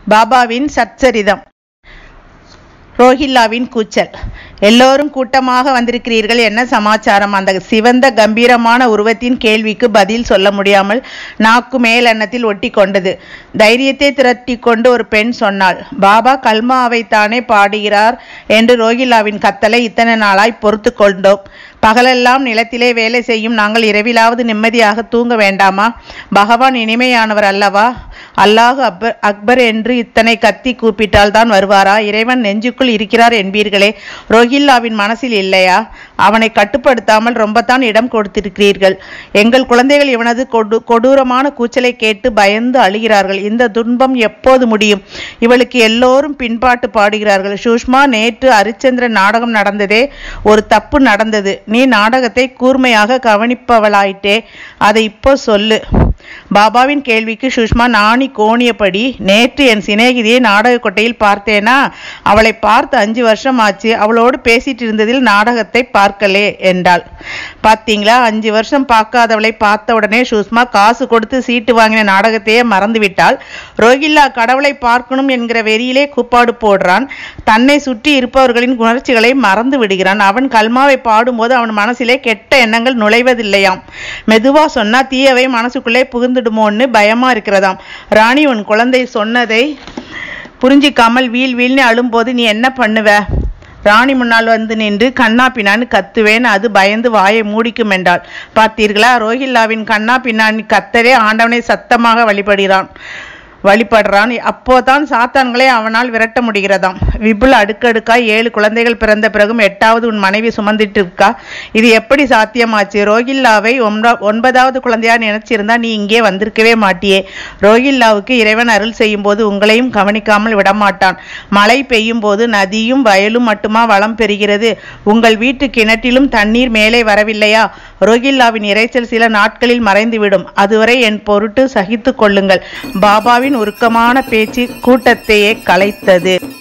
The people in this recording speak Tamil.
பாபாவின் சச்சரிதம் ரோஹில்லாவின் கூச்சல் எல்லோரும் கூட்டமாக வந்திருக்கிறீர்கள் என்ன சமாச்சாரம் அந்த சிவந்த கம்பீரமான உருவத்தின் கேள்விக்கு பதில் சொல்ல முடியாமல் நாக்கு மேலெண்ணத்தில் ஒட்டி கொண்டது தைரியத்தை திரட்டி கொண்டு ஒரு பெண் சொன்னாள் பாபா கல்மாவைத்தானே பாடுகிறார் என்று ரோஹில்லாவின் கத்தலை இத்தனை நாளாய் பொறுத்து கொண்டோம் பகலெல்லாம் நிலத்திலே வேலை செய்யும் நாங்கள் இரவிலாவது நிம்மதியாக தூங்க வேண்டாமா பகவான் இனிமையானவர் அல்லவா அல்லாஹ் அக்பர் அக்பர் என்று இத்தனை கத்தி கூப்பிட்டால் தான் வருவாரா இறைவன் நெஞ்சுக்குள் இருக்கிறார் என்பீர்களே ரோஹில்லாவின் மனசில் இல்லையா அவனை கட்டுப்படுத்தாமல் ரொம்பத்தான் இடம் கொடுத்திருக்கிறீர்கள் எங்கள் குழந்தைகள் இவனது கொடு கொடூரமான கூச்சலை கேட்டு பயந்து அழுகிறார்கள் இந்த துன்பம் எப்போது முடியும் இவளுக்கு எல்லோரும் பின்பாட்டு பாடுகிறார்கள் சுஷ்மா நேற்று ஹரிச்சந்திரன் நாடகம் நடந்ததே ஒரு தப்பு நடந்தது நீ நாடகத்தை கூர்மையாக கவனிப்பவளாயிட்டே அதை இப்போ சொல்லு பாபாவின் கேள்விக்கு சுஷ்மா நாணி கோணியபடி நேற்று என் சிநேகிதியை நாடக கொட்டையில் பார்த்தேனா அவளை பார்த்து அஞ்சு வருஷம் ஆச்சு அவளோடு பேசிட்டு இருந்ததில் நாடகத்தை பார்க்கலே என்றாள் பார்த்தீங்களா அஞ்சு வருஷம் பார்க்காதவளை பார்த்த உடனே சுஷ்மா காசு கொடுத்து சீட்டு வாங்கின நாடகத்தையே மறந்துவிட்டாள் ரோகில்லா கடவுளை பார்க்கணும் என்கிற வெறியிலே கூப்பாடு போடுறான் தன்னை சுற்றி இருப்பவர்களின் உணர்ச்சிகளை மறந்து விடுகிறான் அவன் கல்மாவை பாடும்போது அவன் மனசிலே கெட்ட எண்ணங்கள் நுழைவதில்லையாம் மெதுவா சொன்னா தீயவை மனசுக்குள்ளே புகுந்துடுமோன்னு பயமா இருக்கிறதாம் ராணி உன் குழந்தை சொன்னதை புரிஞ்சிக்காமல் வீல் வீல்னு அழும்போது நீ என்ன பண்ணுவ ராணி முன்னால் வந்து நின்று கண்ணா பின்னான்னு கத்துவேன் அது பயந்து வாயை மூடிக்கும் என்றாள் பார்த்தீர்களா ரோஹில்லாவின் கண்ணா பின்னான்னு கத்தவே ஆண்டவனை சத்தமாக வழிபடுகிறான் வழிபடுறான் அப்போதான் சாத்தான்களை அவனால் விரட்ட முடிகிறதாம் விபுல் அடுக்கடுக்காய் ஏழு குழந்தைகள் பிறந்த பிறகும் எட்டாவது உன் மனைவி சுமந்துட்டு இருக்கா இது எப்படி சாத்தியமாச்சு ரோகில்லாவை ஒன்ப- ஒன்பதாவது குழந்தையா நினைச்சிருந்தா நீ இங்கே வந்திருக்கவே மாட்டியே ரோகில்லாவுக்கு இறைவன் அருள் செய்யும் போது உங்களையும் கவனிக்காமல் விடமாட்டான் மழை பெய்யும் போது நதியும் வயலும் மட்டுமா வளம் பெறுகிறது உங்கள் வீட்டு கிணற்றிலும் தண்ணீர் மேலே வரவில்லையா ரோகில்லாவின் இரைச்சல் சில நாட்களில் மறைந்துவிடும் அதுவரை என் பொருட்டு சகித்துக் கொள்ளுங்கள் பாபாவின் உருக்கமான பேச்சு கூட்டத்தையே கலைத்தது